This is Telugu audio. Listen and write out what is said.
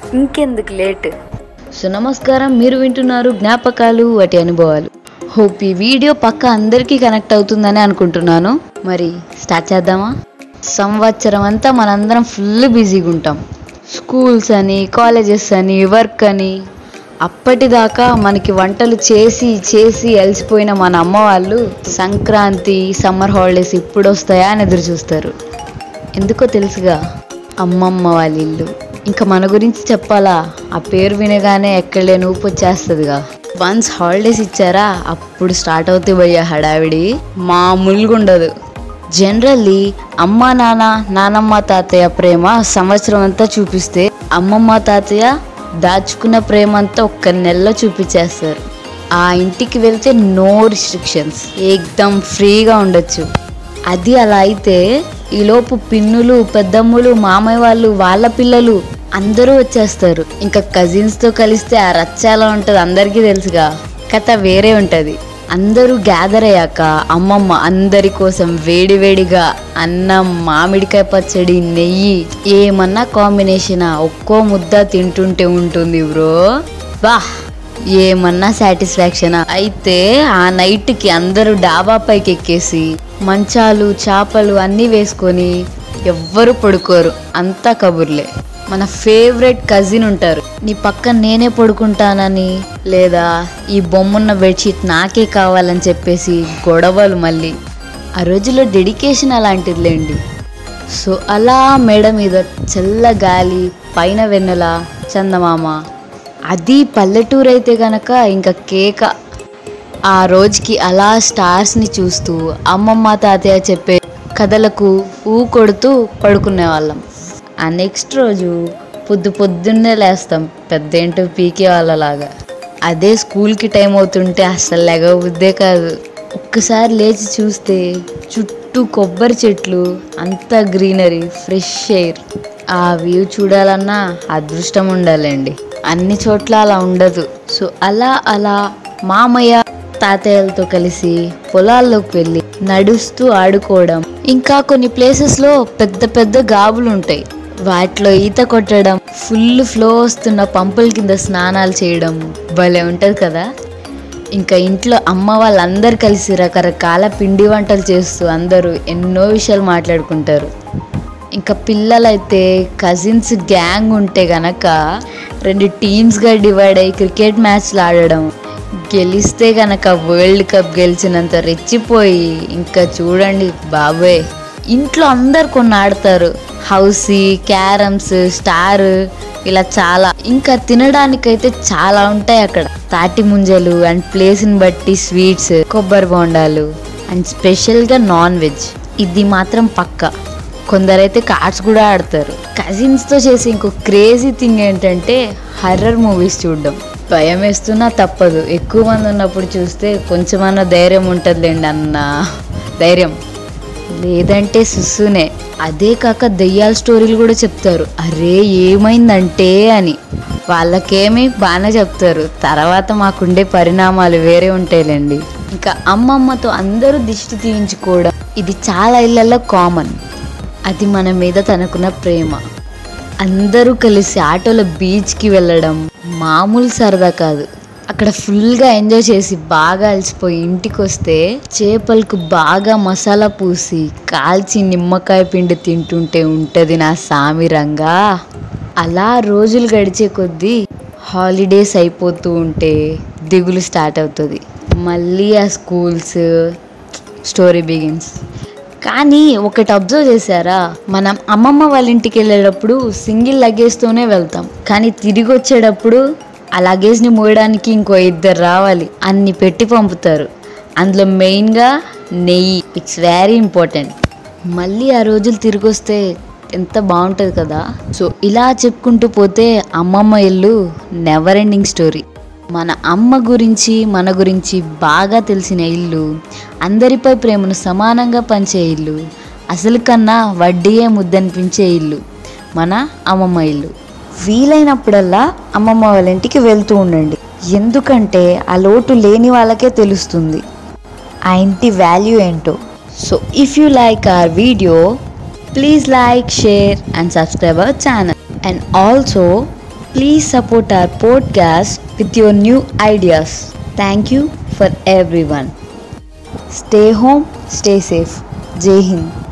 ఇంకెందుకు లేట్ సో నమస్కారం మీరు వింటున్నారు జ్ఞాపకాలు వాటి అనుభవాలు హోప్ ఈ వీడియో పక్క అందరికీ కనెక్ట్ అవుతుందని అనుకుంటున్నాను మరి స్టార్ట్ చేద్దామా సంవత్సరం అంతా మనందరం ఫుల్ బిజీగా ఉంటాం స్కూల్స్ అని కాలేజెస్ అని వర్క్ అని అప్పటిదాకా మనకి వంటలు చేసి చేసి అలసిపోయిన మన అమ్మ వాళ్ళు సంక్రాంతి సమ్మర్ హాలిడేస్ ఇప్పుడు వస్తాయా అని ఎదురు చూస్తారు ఎందుకో తెలుసుగా అమ్మమ్మ వాళ్ళ ఇల్లు ఇంకా మన గురించి చెప్పాలా ఆ పేరు వినగానే ఎక్కడలే ఊపు వచ్చేస్తుందిగా వన్స్ హాలిడేస్ ఇచ్చారా అప్పుడు స్టార్ట్ అవుతాయి భయ్య హడావిడి మామూలుగా ఉండదు జనరల్లీ అమ్మ నాన్న నానమ్మ తాతయ్య ప్రేమ సంవత్సరం అంతా చూపిస్తే అమ్మమ్మ తాతయ్య దాచుకున్న ప్రేమ అంతా ఒక్క నెలలో చూపించేస్తారు ఆ ఇంటికి వెళ్తే నో రిస్ట్రిక్షన్స్ ఏకదం ఫ్రీగా ఉండొచ్చు అది అలా అయితే ఈలోపు పిన్నులు పెద్దమ్ములు మామయ్య వాళ్ళు వాళ్ళ పిల్లలు అందరూ వచ్చేస్తారు ఇంకా కజిన్స్తో కలిస్తే ఆ రచ్చ ఎలా ఉంటుంది అందరికీ తెలుసుగా కథ వేరే ఉంటుంది అందరూ గ్యాదర్ అయ్యాక అమ్మమ్మ అందరి కోసం వేడివేడిగా అన్నం మామిడికాయ పచ్చడి నెయ్యి ఏమన్నా కాంబినేషన్ ఒక్కో ముద్ద తింటుంటే ఉంటుంది బ్రో బా ఏమన్నా సాటిస్ఫాక్షన్ అయితే ఆ నైట్కి అందరూ డాబా పైకి ఎక్కేసి మంచాలు చేపలు అన్నీ వేసుకొని ఎవ్వరు పడుకోరు అంతా కబుర్లే మన ఫేవరెట్ కజిన్ ఉంటారు నీ పక్కన నేనే పడుకుంటానని లేదా ఈ బొమ్మున్న బెడ్షీట్ నాకే కావాలని చెప్పేసి గొడవలు మళ్ళీ ఆ రోజుల్లో డెడికేషన్ అలాంటిదిలేండి సో అలా మేడ మీద చల్ల గాలి పైన వెన్నెల చందమామ అది పల్లెటూరు అయితే గనక ఇంకా కేక ఆ రోజుకి అలా స్టార్స్ని చూస్తూ అమ్మమ్మ తాతయ్య చెప్పే కథలకు ఊ కొడుతూ పడుకునే వాళ్ళం ఆ నెక్స్ట్ రోజు పొద్దు పొద్దున్నే లేస్తాం పెద్ద ఏంటో పీకే వాళ్ళలాగా అదే స్కూల్కి టైం అవుతుంటే అసలు లెగబుద్దే కాదు ఒక్కసారి లేచి చూస్తే చుట్టూ కొబ్బరి చెట్లు అంతా గ్రీనరీ ఫ్రెష్ ఎయిర్ ఆ వ్యూ చూడాలన్నా అదృష్టం ఉండాలండి అన్ని చోట్ల అలా ఉండదు సో అలా అలా మామయ్య తాతయ్యలతో కలిసి పొలాల్లోకి వెళ్ళి నడుస్తూ ఆడుకోవడం ఇంకా కొన్ని ప్లేసెస్లో పెద్ద పెద్ద గాబులు ఉంటాయి వాటిలో ఈత కొట్టడం ఫుల్ ఫ్లో వస్తున్న పంపుల కింద స్నానాలు చేయడం భలే ఉంటుంది కదా ఇంకా ఇంట్లో అమ్మ వాళ్ళందరూ కలిసి రకరకాల పిండి వంటలు చేస్తూ అందరూ ఎన్నో విషయాలు మాట్లాడుకుంటారు ఇంకా పిల్లలైతే కజిన్స్ గ్యాంగ్ ఉంటే గనక రెండు టీమ్స్గా డివైడ్ అయ్యి క్రికెట్ మ్యాచ్లు ఆడడం గెలిస్తే గనక వరల్డ్ కప్ గెలిచినంత రెచ్చిపోయి ఇంకా చూడండి బాబోయ్ ఇంట్లో అందరు కొన్ని ఆడతారు హౌసీ క్యారమ్స్ స్టార్ ఇలా చాలా ఇంకా తినడానికైతే చాలా ఉంటాయి అక్కడ తాటి ముంజలు అండ్ ప్లేస్ని బట్టి స్వీట్స్ కొబ్బరి బోండాలు అండ్ స్పెషల్గా నాన్ వెజ్ ఇది మాత్రం పక్కా కొందరైతే కార్డ్స్ కూడా ఆడతారు కజిన్స్తో చేసే ఇంకో క్రేజీ థింగ్ ఏంటంటే హర్రర్ మూవీస్ చూడడం భయం వేస్తున్నా తప్పదు ఎక్కువ మంది ఉన్నప్పుడు చూస్తే కొంచెమన్నా ధైర్యం ఉంటుందిలేండి అన్న ధైర్యం లేదంటే సుస్సునే అదే కాక దెయ్యాల స్టోరీలు కూడా చెప్తారు అరే ఏమైందంటే అని వాళ్ళకేమి బాగానే చెప్తారు తర్వాత మాకుండే పరిణామాలు వేరే ఉంటాయిలేండి ఇంకా అమ్మమ్మతో అందరూ దిష్టి తీయించుకోవడం ఇది చాలా ఇళ్లలో కామన్ అది మన మీద తనకున్న ప్రేమ అందరూ కలిసి ఆటోలో బీచ్కి వెళ్ళడం మామూలు సరదా కాదు అక్కడ ఫుల్గా ఎంజాయ్ చేసి బాగా అలసిపోయి ఇంటికి వస్తే చేపలకు బాగా మసాలా పూసి కాల్చి నిమ్మకాయ పిండి తింటుంటే ఉంటుంది నా సామిరంగా అలా రోజులు గడిచే కొద్దీ హాలిడేస్ అయిపోతూ ఉంటే దిగులు స్టార్ట్ అవుతుంది మళ్ళీ ఆ స్కూల్స్ స్టోరీ బిగిన్స్ కానీ ఒకటి అబ్జర్వ్ చేశారా మనం అమ్మమ్మ వాళ్ళ ఇంటికి వెళ్ళేటప్పుడు సింగిల్ లగేజ్తోనే వెళ్తాం కానీ తిరిగి వచ్చేటప్పుడు ఆ లగేజ్ని మోయడానికి ఇంకో ఇద్దరు రావాలి అన్ని పెట్టి పంపుతారు అందులో మెయిన్గా నెయ్యి ఇట్స్ వెరీ ఇంపార్టెంట్ మళ్ళీ ఆ రోజులు తిరిగి వస్తే ఎంత బాగుంటుంది కదా సో ఇలా చెప్పుకుంటూ పోతే అమ్మమ్మ ఇల్లు నెవర్ ఎండింగ్ స్టోరీ మన అమ్మ గురించి మన గురించి బాగా తెలిసిన ఇల్లు అందరిపై ప్రేమను సమానంగా పంచే ఇల్లు అసలు కన్నా వడ్డీయే ముద్దనిపించే ఇల్లు మన అమ్మమ్మ ఇల్లు వీలైనప్పుడల్లా అమ్మమ్మ వాళ్ళ ఇంటికి వెళ్తూ ఉండండి ఎందుకంటే ఆ లోటు లేని వాళ్ళకే తెలుస్తుంది ఆ ఇంటి వాల్యూ ఏంటో so if you like our video please like share and subscribe our channel and also Please support our podcast with your new ideas. Thank you for everyone. Stay home, stay safe. Jai Hind.